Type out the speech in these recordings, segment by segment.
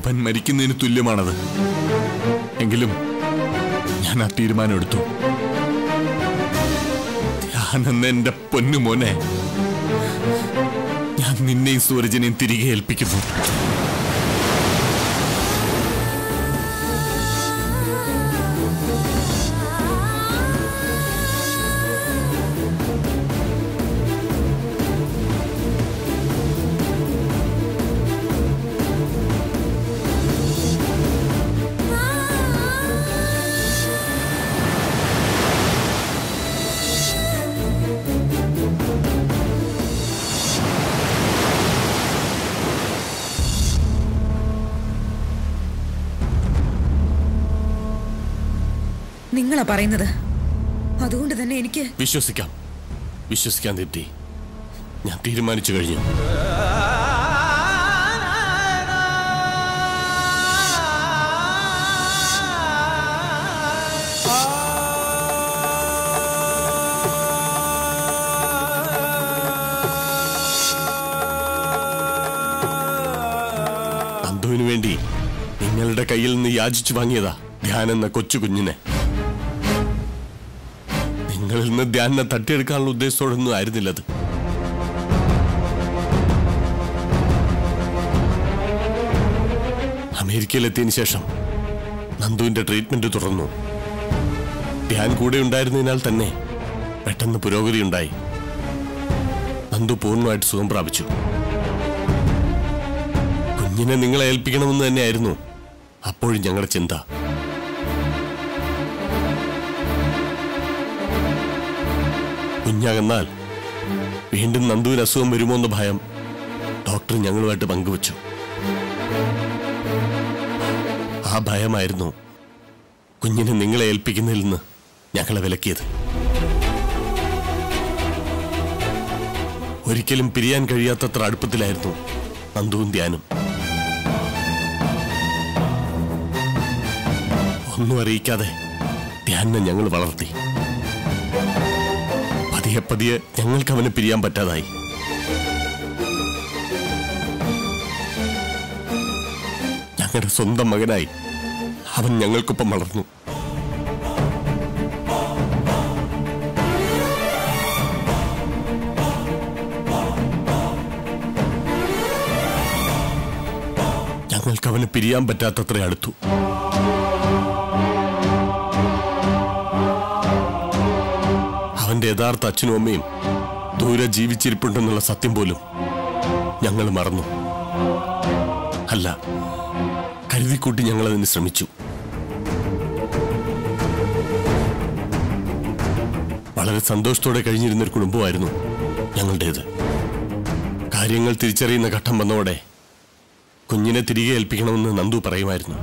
അപ്പൻ മരിക്കുന്നതിന് തുല്യമാണത് എങ്കിലും ഞാൻ ആ തീരുമാനം എടുത്തു ധ്യാനെന്ന എന്റെ പൊന്നുമോനെ ഞാൻ നിന്നെയും സൂരജനെയും തിരികെ ഏൽപ്പിക്കുന്നു നിങ്ങളാ പറയുന്നത് അതുകൊണ്ട് തന്നെ എനിക്ക് വിശ്വസിക്കാം വിശ്വസിക്കാൻ ദീപ്തി ഞാൻ തീരുമാനിച്ചു കഴിഞ്ഞു നന്ദുവിന് വേണ്ടി നിങ്ങളുടെ കയ്യിൽ നിന്ന് യാചിച്ചു വാങ്ങിയതാ ധ്യാൻ എന്ന കൊച്ചു കുഞ്ഞിനെ നിങ്ങളിൽ നിന്ന് ധ്യാനിനെ തട്ടിയെടുക്കാനുള്ള ഉദ്ദേശത്തോടൊന്നും ആയിരുന്നില്ലത് അമേരിക്കയിലെത്തിയതിനു ശേഷം നന്ദുവിന്റെ ട്രീറ്റ്മെന്റ് തുടർന്നു ധ്യാൻ കൂടെ ഉണ്ടായിരുന്നതിനാൽ തന്നെ പെട്ടെന്ന് പുരോഗതി ഉണ്ടായി നന്ദു പൂർണ്ണമായിട്ട് സുഖം പ്രാപിച്ചു കുഞ്ഞിനെ നിങ്ങളെ ഏൽപ്പിക്കണമെന്ന് തന്നെയായിരുന്നു അപ്പോഴും ഞങ്ങളുടെ ചിന്ത കുഞ്ഞാകന്നാൽ വീണ്ടും നന്ദുവിന് അസുഖം വരുമോ എന്ന ഭയം ഡോക്ടർ ഞങ്ങളുമായിട്ട് പങ്കുവച്ചു ആ ഭയമായിരുന്നു കുഞ്ഞിനെ നിങ്ങളെ ഏൽപ്പിക്കുന്നതിൽ നിന്ന് ഞങ്ങളെ വിലക്കിയത് ഒരിക്കലും പിരിയാൻ കഴിയാത്തത്ര അടുപ്പത്തിലായിരുന്നു നന്ദുവും ധ്യാനും ഒന്നും അറിയിക്കാതെ ധ്യാനിനെ ഞങ്ങൾ വളർത്തി പതിയെ പതിയെ ഞങ്ങൾക്ക് അവനെ പിരിയാൻ പറ്റാതായി ഞങ്ങളുടെ സ്വന്തം മകനായി അവൻ ഞങ്ങൾക്കൊപ്പം വളർന്നു ഞങ്ങൾക്ക് അവനെ പിരിയാൻ പറ്റാത്തത്ര അടുത്തു അവന്റെ യഥാർത്ഥ അച്ഛനും അമ്മയും ദൂരെ ജീവിച്ചിരിപ്പുണ്ടെന്നുള്ള സത്യം പോലും ഞങ്ങൾ മറന്നു അല്ല കരുതിക്കൂട്ടി ഞങ്ങൾ അതിന് ശ്രമിച്ചു വളരെ സന്തോഷത്തോടെ കഴിഞ്ഞിരുന്ന ഒരു കുടുംബമായിരുന്നു ഞങ്ങളുടേത് കാര്യങ്ങൾ തിരിച്ചറിയുന്ന ഘട്ടം വന്നതോടെ കുഞ്ഞിനെ തിരികെ ഏൽപ്പിക്കണമെന്ന് നന്ദു പറയുമായിരുന്നു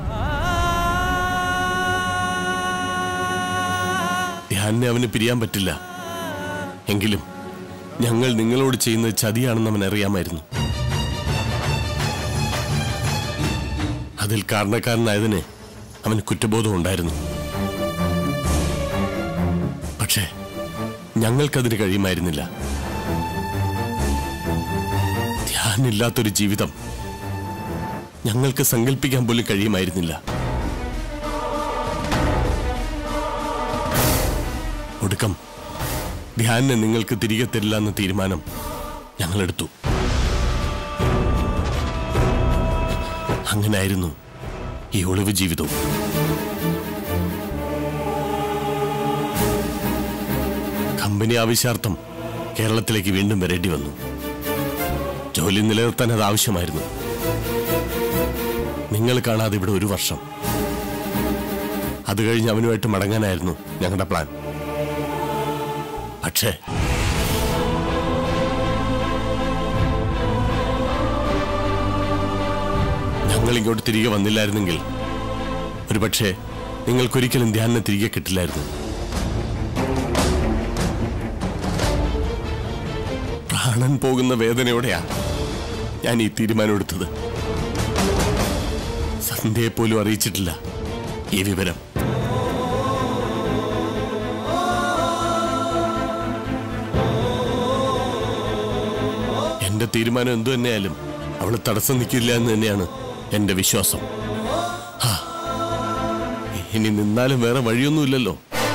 ധ്യാനിനെ അവന് പിരിയാൻ പറ്റില്ല എങ്കിലും ഞങ്ങൾ നിങ്ങളോട് ചെയ്യുന്നത് ചതിയാണെന്ന് അവൻ അറിയാമായിരുന്നു അതിൽ കാരണക്കാരനായതിന് അവന് കുറ്റബോധം ഉണ്ടായിരുന്നു പക്ഷേ ഞങ്ങൾക്കതിന് കഴിയുമായിരുന്നില്ല ധ്യാനില്ലാത്തൊരു ജീവിതം ഞങ്ങൾക്ക് സങ്കല്പിക്കാൻ പോലും കഴിയുമായിരുന്നില്ല ഒടുക്കം ധ്യാനിനെ നിങ്ങൾക്ക് തിരികെ തരില്ല എന്ന തീരുമാനം ഞങ്ങളെടുത്തു അങ്ങനായിരുന്നു ഈ ഒളിവ് ജീവിതവും കമ്പനി ആവശ്യാർത്ഥം കേരളത്തിലേക്ക് വീണ്ടും വരേണ്ടി വന്നു ജോലി നിലനിർത്താൻ അത് ആവശ്യമായിരുന്നു നിങ്ങൾ കാണാതെ ഇവിടെ ഒരു വർഷം അത് കഴിഞ്ഞ് അവനുമായിട്ട് മടങ്ങാനായിരുന്നു ഞങ്ങളുടെ പ്ലാൻ പക്ഷേ ഞങ്ങൾ ഇങ്ങോട്ട് തിരികെ വന്നില്ലായിരുന്നെങ്കിൽ ഒരുപക്ഷെ നിങ്ങൾക്കൊരിക്കലും ധ്യാനം തിരികെ കിട്ടില്ലായിരുന്നു പ്രാണൻ പോകുന്ന വേദനയോടെയാ ഞാൻ ഈ തീരുമാനമെടുത്തത് സന്ധ്യയെ പോലും അറിയിച്ചിട്ടില്ല ഈ വിവരം എന്റെ തീരുമാനം എന്തു തന്നെയായാലും അവള് തടസ്സം നിൽക്കില്ല എന്ന് തന്നെയാണ് എന്റെ വിശ്വാസം ഹാ. ഇനി നിന്നാലും വേറെ വഴിയൊന്നുമില്ലല്ലോ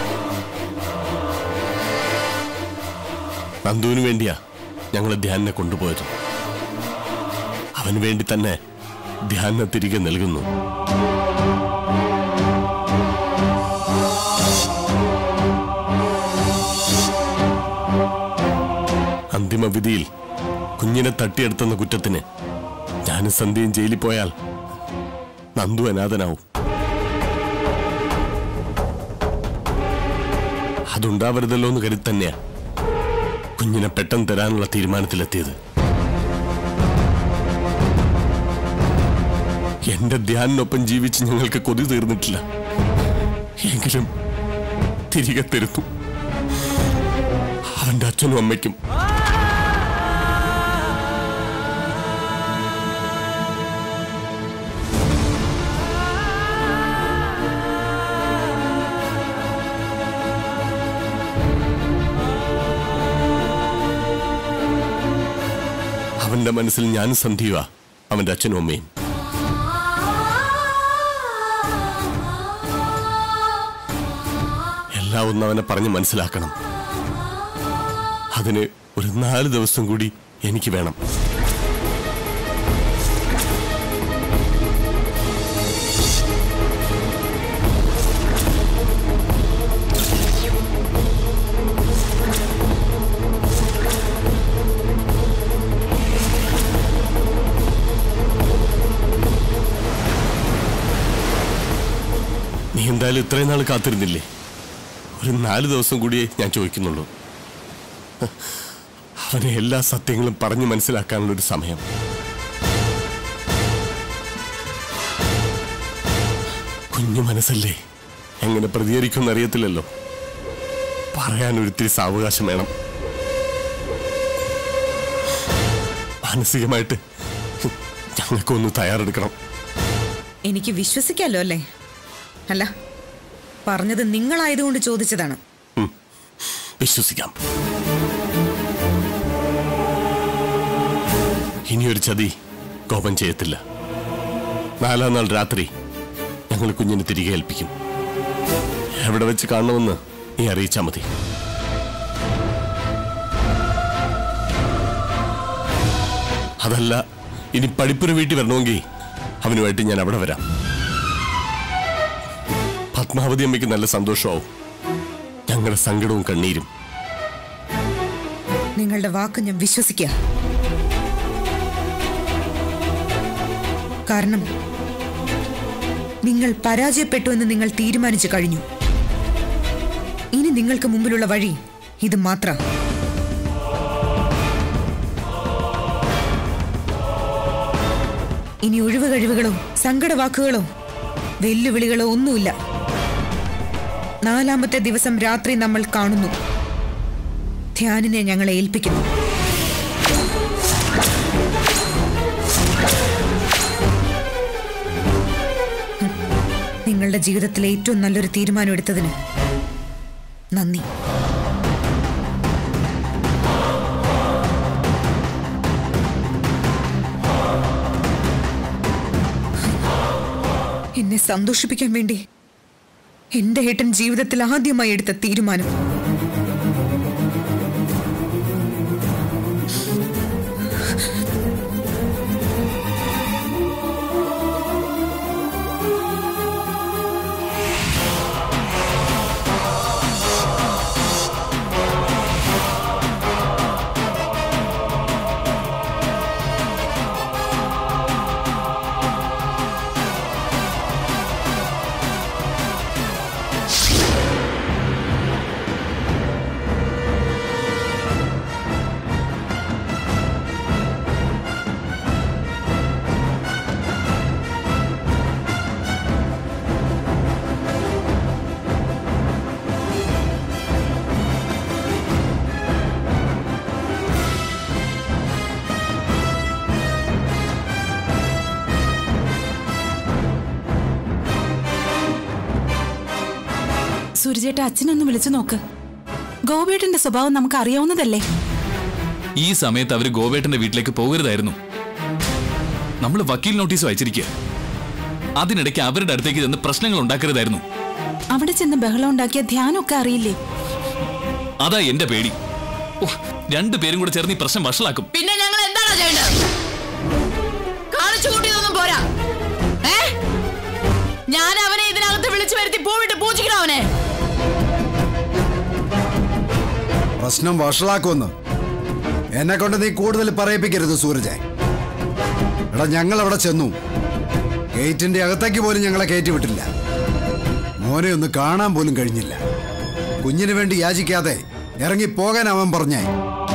നന്ദുവിന് വേണ്ടിയാ ഞങ്ങൾ ധ്യാനിനെ കൊണ്ടുപോയത് അവന് വേണ്ടി തന്നെ ധ്യാന തിരികെ നൽകുന്നു അന്തിമ വിധിയിൽ കുഞ്ഞിനെ തട്ടിയെടുത്തെന്ന കുറ്റത്തിന് ഞാനും സന്ധ്യയും ജയിലിൽ പോയാൽ നന്ദു അനാഥനാവും അതുണ്ടാവരുതല്ലോ എന്ന് കരുതി തന്നെയാ കുഞ്ഞിനെ പെട്ടെന്ന് തരാനുള്ള തീരുമാനത്തിലെത്തിയത് എന്റെ ധ്യാനിനൊപ്പം ജീവിച്ച് ഞങ്ങൾക്ക് കൊതി തീർന്നിട്ടില്ല എങ്കിലും തിരികെ തരുന്നു അവന്റെ അച്ഛനും അമ്മയ്ക്കും അവന്റെ മനസ്സിൽ ഞാനും സന്ധിയുവാ അവന്റെ അച്ഛനും അമ്മയും എല്ലാം ഒന്ന് അവനെ പറഞ്ഞ് മനസ്സിലാക്കണം അതിന് ഒരു നാല് ദിവസം കൂടി എനിക്ക് വേണം നീ എന്തായാലും ഇത്രയും നാൾ കാത്തിരുന്നില്ലേ ഒരു നാല് ദിവസം കൂടിയേ ഞാൻ ചോദിക്കുന്നുള്ളൂ അവനെ എല്ലാ സത്യങ്ങളും പറഞ്ഞു മനസ്സിലാക്കാനുള്ള ഒരു സമയം കുഞ്ഞു മനസ്സല്ലേ എങ്ങനെ പ്രതികരിക്കുമെന്ന് അറിയത്തില്ലല്ലോ പറയാൻ ഒരിത്തിരി സാവകാശം വേണം മാനസികമായിട്ട് ഞങ്ങൾക്കൊന്ന് തയ്യാറെടുക്കണം എനിക്ക് വിശ്വസിക്കാലോ അല്ലേ അല്ല പറഞ്ഞത് നിങ്ങളായതുകൊണ്ട് ചോദിച്ചതാണ് വിശ്വസിക്കാം ഇനിയൊരു ചതി കോപം ചെയ്യത്തില്ല നാലാം നാൾ രാത്രി ഞങ്ങൾ കുഞ്ഞിനെ തിരികെ ഏൽപ്പിക്കും എവിടെ വെച്ച് കാണണമെന്ന് നീ അറിയിച്ചാൽ മതി അതല്ല ഇനി പഠിപ്പുര വീട്ടിൽ വരണമെങ്കിൽ അവനുമായിട്ട് ഞാൻ അവിടെ വരാം പത്മാവതി അമ്മയ്ക്ക് നല്ല സന്തോഷമാവും ഞങ്ങളുടെ സങ്കടവും കണ്ണീരും നിങ്ങളുടെ വാക്ക് ഞാൻ വിശ്വസിക്കുക കാരണം നിങ്ങൾ പരാജയപ്പെട്ടു എന്ന് നിങ്ങൾ തീരുമാനിച്ചു കഴിഞ്ഞു ഇനി നിങ്ങൾക്ക് മുമ്പിലുള്ള വഴി ഇത് മാത്രം ഇനി ഒഴിവ് കഴിവുകളോ സങ്കടവാക്കുകളോ വെല്ലുവിളികളോ ഒന്നുമില്ല നാലാമത്തെ ദിവസം രാത്രി നമ്മൾ കാണുന്നു ധ്യാനിനെ ഞങ്ങളെ ഏൽപ്പിക്കുന്നു ഉം. നിങ്ങളുടെ ജീവിതത്തിലെ ഏറ്റവും നല്ലൊരു തീരുമാനം എടുത്തതിന് നന്ദി എന്നെ സന്തോഷിപ്പിക്കാൻ വേണ്ടി എന്റെ ഏട്ടൻ ജീവിതത്തിൽ ആദ്യമായി എടുത്ത തീരുമാനം സൂര്യചേട്ട അച്ഛനൊന്ന് വിളിച്ചു നോക്ക് ഗോപേട്ടന്റെ സ്വഭാവം നമുക്ക് അറിയാവുന്നതല്ലേ ഈ സമയത്ത് അവര് ഗോവേട്ടന്റെ വീട്ടിലേക്ക് പോകരുതായിരുന്നു നമ്മൾ വക്കീൽ നോട്ടീസ് വായിച്ചിരിക്കുക അതിനിടയ്ക്ക് അവരുടെ അടുത്തേക്ക് ചെന്ന് പ്രശ്നങ്ങൾ ഉണ്ടാക്കരുതായിരുന്നു അവിടെ ചെന്ന് ബഹളം ഉണ്ടാക്കിയ ധ്യാനമൊക്കെ അറിയില്ലേ അതാ എന്റെ പേടി ഓ, രണ്ടുപേരും കൂടെ ചേർന്ന് ഈ പ്രശ്നം വഷളാക്കും പിന്നെ ഞങ്ങൾ എന്താണ് ചെയ്യേണ്ടത് കാണിച്ചു കൂട്ടിയതൊന്നും പോരാ ഏ ഞാൻ അവനെ ഇതിനകത്ത് വിളിച്ചു വരുത്തി പൂവിട്ട് പൂജിക്കണം അവനെ പ്രശ്നം വഷളാക്കുമെന്ന് എന്നെ കൊണ്ട് നീ കൂടുതൽ പറയിപ്പിക്കരുത് സൂരജ് എടാ ഞങ്ങൾ അവിടെ ചെന്നു ഗേറ്റിന്റെ അകത്തേക്ക് പോലും ഞങ്ങളെ കയറ്റി വിട്ടില്ല മോനെ ഒന്ന് കാണാൻ പോലും കഴിഞ്ഞില്ല കുഞ്ഞിന് വേണ്ടി യാചിക്കാതെ ഇറങ്ങി പോകാൻ അവൻ പറഞ്ഞേ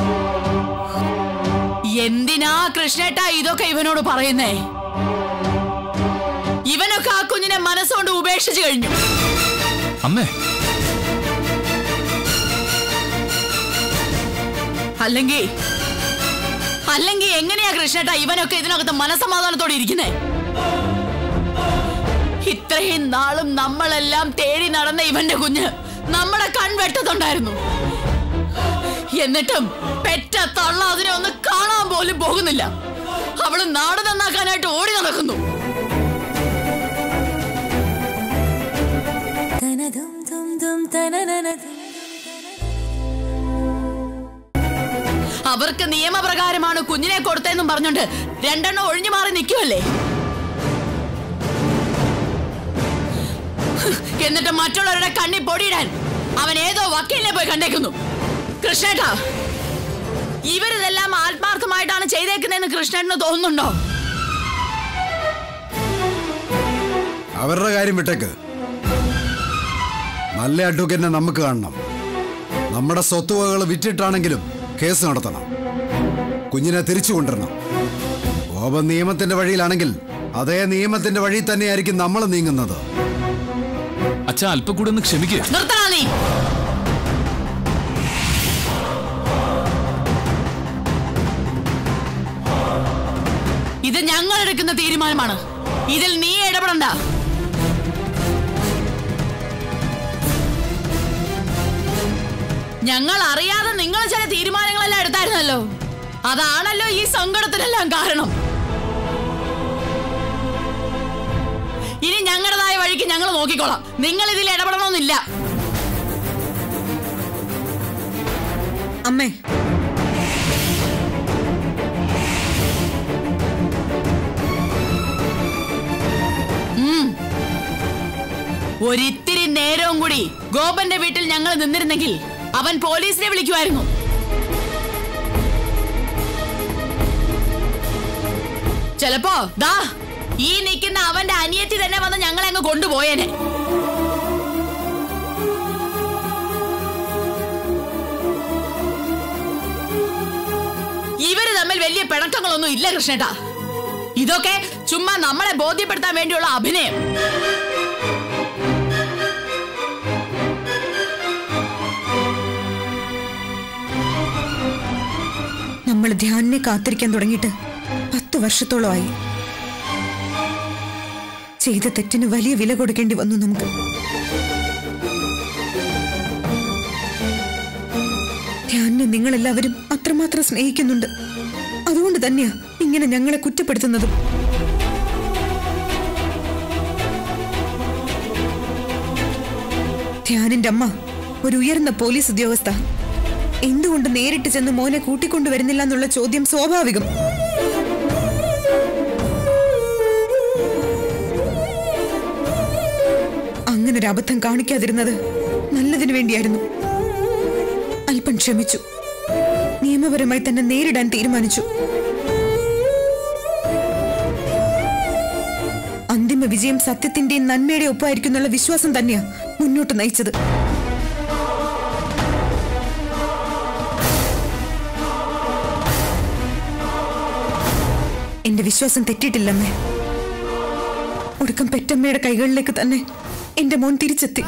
എന്തിനാ കൃഷ്ണേട്ട ഇതൊക്കെ ഇവനോട് പറയുന്നേ ഇവനൊക്കെ ആ കുഞ്ഞിനെ മനസ്സുകൊണ്ട് ഉപേക്ഷിച്ചു കഴിഞ്ഞു അമ്മേ അല്ലെങ്കിൽ അല്ലെങ്കിൽ എങ്ങനെയാ കൃഷ്ണേട്ട ഇവനൊക്കെ ഇതിനകത്ത് മനസമാധാനത്തോടെ ഇരിക്കുന്നേ ഇത്രയും നാളും നമ്മളെല്ലാം തേടി നടന്ന ഇവന്റെ കുഞ്ഞ് നമ്മുടെ കൺവെട്ടത്തുണ്ടായിരുന്നു എന്നിട്ടും പെറ്റ തള്ള അതിനെ ഒന്ന് കാണാൻ പോലും പോകുന്നില്ല അവള് നാട് നന്നാക്കാനായിട്ട് ഓടി നടക്കുന്നു അവർക്ക് നിയമപ്രകാരമാണ് കുഞ്ഞിനെ കൊടുത്തതെന്നും പറഞ്ഞോണ്ട് രണ്ടെണ്ണം ഒഴിഞ്ഞു മാറി നിൽക്കുമല്ലേ എന്നിട്ട് മറ്റുള്ളവരുടെ കണ്ണി പൊടിയിടാൻ അവൻ ഏതോ വക്കീലിനെ പോയി കണ്ടേക്കുന്നു കൃഷ്ണേട്ടാ ഇവരിതെല്ലാം ആത്മാർത്ഥമായിട്ടാണ് ചെയ്തേക്കുന്നതെന്ന് കൃഷ്ണേട്ടന് തോന്നുന്നുണ്ടോ അവരുടെ കാര്യം വിട്ടേക്ക് നല്ല അഡ്വക്കേറ്റിനെ നമുക്ക് കാണണം നമ്മുടെ സ്വത്തുവകകൾ വിറ്റിട്ടാണെങ്കിലും കേസ് നടത്തണം കുഞ്ഞിനെ തിരിച്ചു കൊണ്ടുവരണം കോപം നിയമത്തിന്റെ വഴിയിലാണെങ്കിൽ അതേ നിയമത്തിന്റെ വഴി തന്നെയായിരിക്കും നമ്മൾ നീങ്ങുന്നത് അച്ഛ അല്പം കൂടെ ഒന്ന് ക്ഷമിക്കുക നിർത്തണ നീ ഇത് ഞങ്ങൾ എടുക്കുന്ന തീരുമാനമാണ് ഇതിൽ നീ ഇടപെടണ്ട ഞങ്ങൾ അറിയാതെ നിങ്ങൾ ചില തീരുമാനങ്ങളെല്ലാം എടുത്തായിരുന്നല്ലോ അതാണല്ലോ ഈ സങ്കടത്തിനെല്ലാം കാരണം ഇനി ഞങ്ങളുടേതായ വഴിക്ക് ഞങ്ങൾ നോക്കിക്കോളാം നിങ്ങൾ ഇതിൽ ഇടപെടണമെന്നില്ല അമ്മേ ഒരിത്തിരി നേരവും കൂടി ഗോപന്റെ വീട്ടിൽ ഞങ്ങൾ നിന്നിരുന്നെങ്കിൽ അവൻ പോലീസിനെ വിളിക്കുമായിരുന്നു ചിലപ്പോ ദാ ഈ നിൽക്കുന്ന അവന്റെ അനിയത്തി തന്നെ വന്ന് ഞങ്ങളെ അങ്ങ് കൊണ്ടുപോയേനെ ഇവര് തമ്മിൽ വലിയ പിണക്കങ്ങളൊന്നും ഇല്ല കൃഷ്ണേട്ടാ ഇതൊക്കെ ചുമ്മാ നമ്മളെ ബോധ്യപ്പെടുത്താൻ വേണ്ടിയുള്ള അഭിനയം നമ്മൾ ധ്യാനിനെ കാത്തിരിക്കാൻ തുടങ്ങിയിട്ട് പത്ത് വർഷത്തോളമായി ചെയ്ത തെറ്റിന് വലിയ വില കൊടുക്കേണ്ടി വന്നു നമുക്ക് ധ്യാനിനെ നിങ്ങളെല്ലാവരും അത്രമാത്രം സ്നേഹിക്കുന്നുണ്ട് അതുകൊണ്ട് തന്നെയാ ഇങ്ങനെ ഞങ്ങളെ കുറ്റപ്പെടുത്തുന്നതും ധ്യാനിന്റെ അമ്മ ഒരു ഉയർന്ന പോലീസ് ഉദ്യോഗസ്ഥ എന്തുകൊണ്ട് നേരിട്ട് ചെന്ന് മോനെ കൂട്ടിക്കൊണ്ടുവരുന്നില്ല എന്നുള്ള ചോദ്യം സ്വാഭാവികം അങ്ങനൊരു അബദ്ധം കാണിക്കാതിരുന്നത് നല്ലതിനു വേണ്ടിയായിരുന്നു അല്പം ക്ഷമിച്ചു നിയമപരമായി തന്നെ നേരിടാൻ തീരുമാനിച്ചു അന്തിമ വിജയം സത്യത്തിന്റെയും നന്മയുടെ ഒപ്പമായിരിക്കുന്നുള്ള വിശ്വാസം തന്നെയാ മുന്നോട്ട് നയിച്ചത് എന്റെ വിശ്വാസം തെറ്റിയിട്ടില്ലമ്മേ ഒടുക്കം പെറ്റമ്മയുടെ കൈകളിലേക്ക് തന്നെ എന്റെ മോൻ തിരിച്ചെത്തി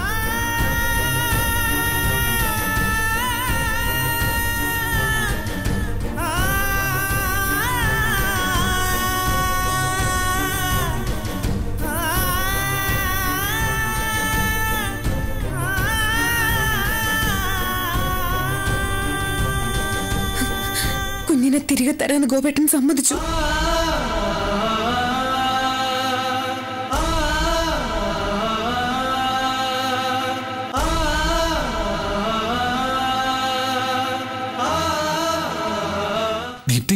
കുഞ്ഞിനെ തിരികെ തരാന്ന് ഗോപേട്ടൻ സമ്മതിച്ചു ദീപ്തി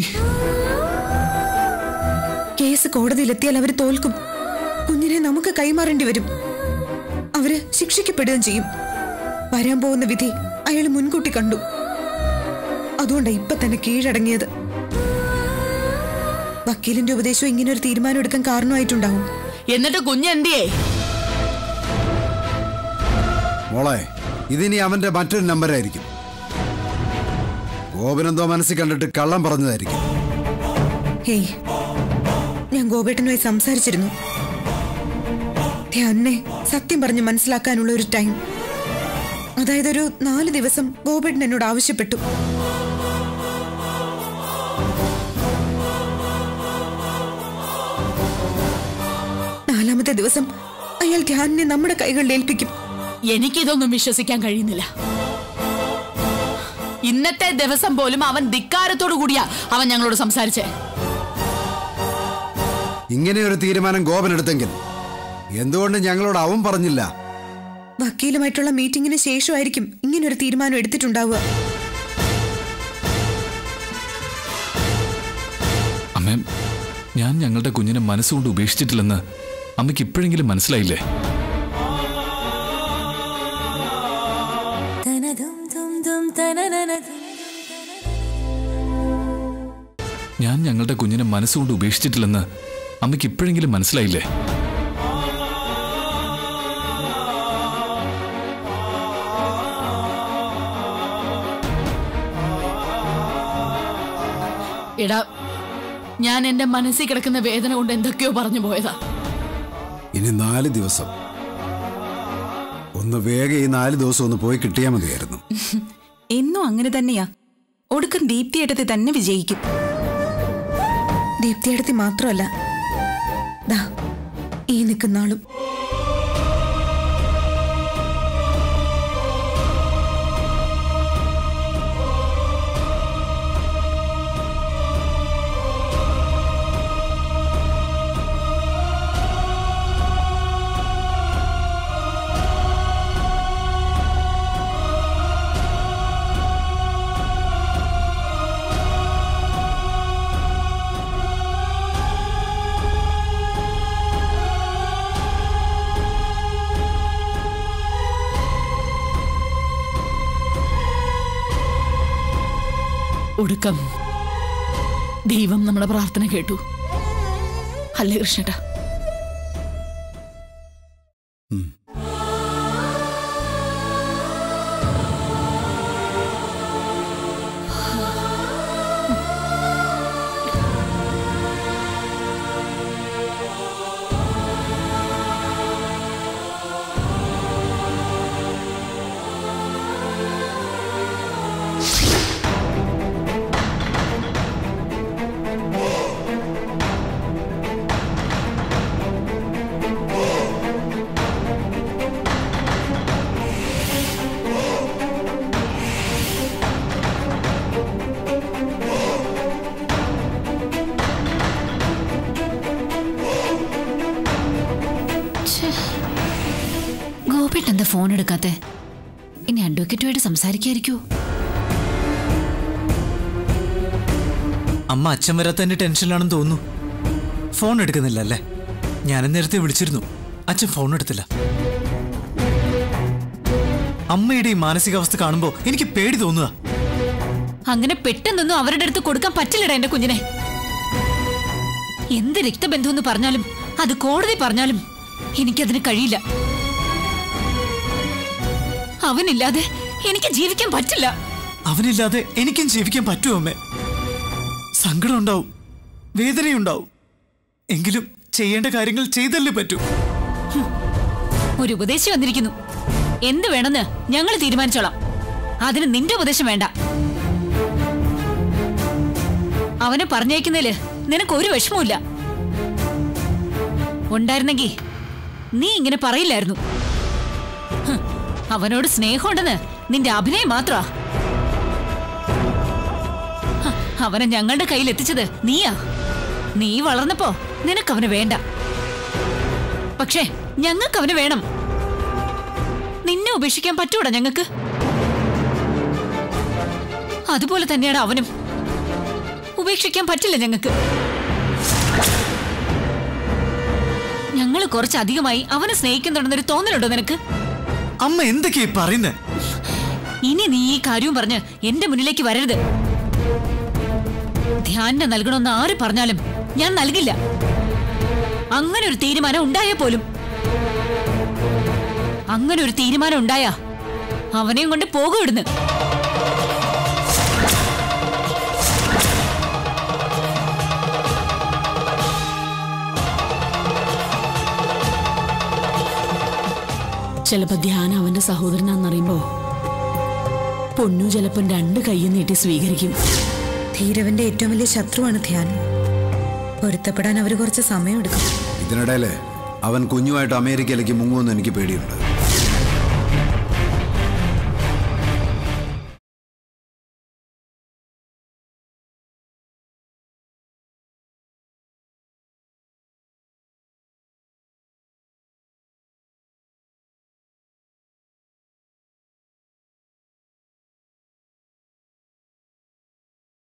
കേസ് കോടതിയിലെത്തിയാൽ അവർ തോൽക്കും കുഞ്ഞിനെ നമുക്ക് കൈമാറേണ്ടി വരും അവര് ശിക്ഷിക്കപ്പെടുകയും ചെയ്യും വരാൻ പോകുന്ന വിധി അയാൾ മുൻകൂട്ടി കണ്ടു അതുകൊണ്ടാ ഇപ്പൊ തന്നെ കീഴടങ്ങിയത് വക്കീലിന്റെ ഉപദേശം ഇങ്ങനെ ഒരു തീരുമാനം എടുക്കാൻ കാരണമായിട്ടുണ്ടാവും എന്നിട്ട് കുഞ്ഞെന്തിയേ മോളെ ഇതിനി അവന്റെ മറ്റൊരു നമ്പറായിരിക്കും ഗോപനെന്തോ മനസ്സിൽ കണ്ടിട്ട് കള്ളം പറഞ്ഞതായിരിക്കും ഹേയ് ഞാൻ ഗോപേട്ടനുമായി സംസാരിച്ചിരുന്നു ധ്യാനെ സത്യം പറഞ്ഞ് മനസ്സിലാക്കാനുള്ള ഒരു ടൈം അതായത് ഒരു നാല് ദിവസം ഗോപേട്ടൻ എന്നോട് ആവശ്യപ്പെട്ടു നാലാമത്തെ ദിവസം അയാൾ ധ്യാനിനെ നമ്മുടെ കൈകളിൽ ഏൽപ്പിക്കും എനിക്കിതൊന്നും വിശ്വസിക്കാൻ കഴിയുന്നില്ല ഇന്നത്തെ ദിവസം പോലും അവൻ ധിക്കാരത്തോടു കൂടിയാ അവൻ ഞങ്ങളോട് സംസാരിച്ചേ ഇങ്ങനെ ഒരു തീരുമാനം ഗോപൻ എടുത്തെങ്കിൽ എന്തുകൊണ്ട് ഞങ്ങളോട് അവൻ പറഞ്ഞില്ല വക്കീലുമായിട്ടുള്ള മീറ്റിംഗിന് ശേഷമായിരിക്കും ഇങ്ങനൊരു തീരുമാനം എടുത്തിട്ടുണ്ടാവുക അമ്മേ ഞാൻ ഞങ്ങളുടെ കുഞ്ഞിനെ മനസ്സുകൊണ്ട് ഉപേക്ഷിച്ചിട്ടില്ലെന്ന് അമ്മയ്ക്ക് ഇപ്പോഴെങ്കിലും മനസ്സിലായില്ലേ ഞാൻ ഞങ്ങളുടെ കുഞ്ഞിനെ മനസ്സുകൊണ്ട് ഉപേക്ഷിച്ചിട്ടില്ലെന്ന് അമ്മയ്ക്ക് ഇപ്പോഴെങ്കിലും മനസ്സിലായില്ലേ എടാ ഞാൻ എന്റെ മനസ്സിൽ കിടക്കുന്ന വേദന കൊണ്ട് എന്തൊക്കെയോ പറഞ്ഞു പോയതാ ഇനി നാല് ദിവസം ഒന്ന് വേഗം ഈ നാല് ദിവസം ഒന്ന് പോയി കിട്ടിയാൽ മതിയായിരുന്നു എന്നും അങ്ങനെ തന്നെയാ ഒടുക്കം ദീപ്തിയേട്ടത്തെ തന്നെ വിജയിക്കും ദീപ്തിയടത്തി മാത്രമല്ല ദാ ഈ നിൽക്കുന്ന ആളും ഒടുക്കം ദൈവം നമ്മുടെ പ്രാർത്ഥന കേട്ടു അല്ലേ കൃഷ്ണേട്ടാ ഗോപിട്ട് എന്താ ഫോൺ എടുക്കാത്തെ ഇനി അഡ്വക്കേറ്റുമായിട്ട് സംസാരിക്കായിരിക്കോ അമ്മ അച്ഛൻ വരാത്തതിന്റെ ടെൻഷനിലാണെന്ന് തോന്നുന്നു ഫോൺ എടുക്കുന്നില്ല അല്ലേ ഞാൻ നേരത്തെ വിളിച്ചിരുന്നു അച്ഛൻ ഫോൺ എടുത്തില്ല അമ്മയുടെ ഈ മാനസികാവസ്ഥ കാണുമ്പോൾ എനിക്ക് പേടി തോന്നുക അങ്ങനെ പെട്ടെന്നൊന്നും അവരുടെ അടുത്ത് കൊടുക്കാൻ പറ്റില്ലടാ എന്റെ കുഞ്ഞിനെ എന്ത് രക്തബന്ധം എന്ന് പറഞ്ഞാലും അത് കോടതി പറഞ്ഞാലും എനിക്കതിന് കഴിയില്ല അവനില്ലാതെ എനിക്ക് ജീവിക്കാൻ പറ്റില്ല അവനില്ലാതെ എനിക്കും ജീവിക്കാൻ പറ്റുമോ അമ്മേ സങ്കടം ഉണ്ടാവും വേദനയുണ്ടാവും എങ്കിലും ചെയ്യേണ്ട കാര്യങ്ങൾ ചെയ്തല്ലേ പറ്റൂ ഒരു ഉപദേശം വന്നിരിക്കുന്നു എന്ത് വേണമെന്ന് ഞങ്ങൾ തീരുമാനിച്ചോളാം അതിന് നിന്റെ ഉപദേശം വേണ്ട അവനെ പറഞ്ഞയക്കുന്നതില് നിനക്ക് ഒരു വിഷമവുമില്ല ഉണ്ടായിരുന്നെങ്കി നീ ഇങ്ങനെ പറയില്ലായിരുന്നു ഹ്, അവനോട് സ്നേഹമുണ്ടെന്ന് നിന്റെ അഭിനയം മാത്ര അവനെ ഞങ്ങളുടെ കയ്യിൽ എത്തിച്ചത് നീയാ നീ വളർന്നപ്പോ നിനക്ക് അവന് വേണ്ട പക്ഷേ ഞങ്ങൾക്ക് അവന് വേണം നിന്നെ ഉപേക്ഷിക്കാൻ പറ്റൂടാ ഞങ്ങൾക്ക് അതുപോലെ തന്നെയാണ് അവനും ഉപേക്ഷിക്കാൻ പറ്റില്ല ഞങ്ങൾക്ക് ഞങ്ങൾ കുറച്ചധികമായി അവനെ സ്നേഹിക്കുന്നുണ്ടെന്നൊരു തോന്നലുണ്ടോ നിനക്ക് അമ്മ എന്തൊക്കെയാ പറയുന്നേ ഇനി നീ ഈ കാര്യവും പറഞ്ഞ് എന്റെ മുന്നിലേക്ക് വരരുത് ധ്യാനം നൽകണമെന്ന് ആര് പറഞ്ഞാലും ഞാൻ നൽകില്ല അങ്ങനെ ഒരു തീരുമാനം ഉണ്ടായാൽ പോലും അങ്ങനെ ഒരു തീരുമാനം ഉണ്ടായാ അവനെയും കൊണ്ട് പോകും ഇവിടുന്ന് ചിലപ്പോ ധ്യാനം അവന്റെ സഹോദരനാണെന്നറിയുമ്പോ പൊന്നു ചിലപ്പം രണ്ട് കൈയും നീട്ടി സ്വീകരിക്കും ധീരവന്റെ ഏറ്റവും വലിയ ശത്രുവാണ് ധ്യാനം പൊരുത്തപ്പെടാൻ അവർ കുറച്ച് സമയമെടുക്കും ഇതിനിടയിൽ അവൻ കുഞ്ഞുമായിട്ട് അമേരിക്കയിലേക്ക് മുങ്ങുമെന്ന് എനിക്ക് പേടിയുണ്ട്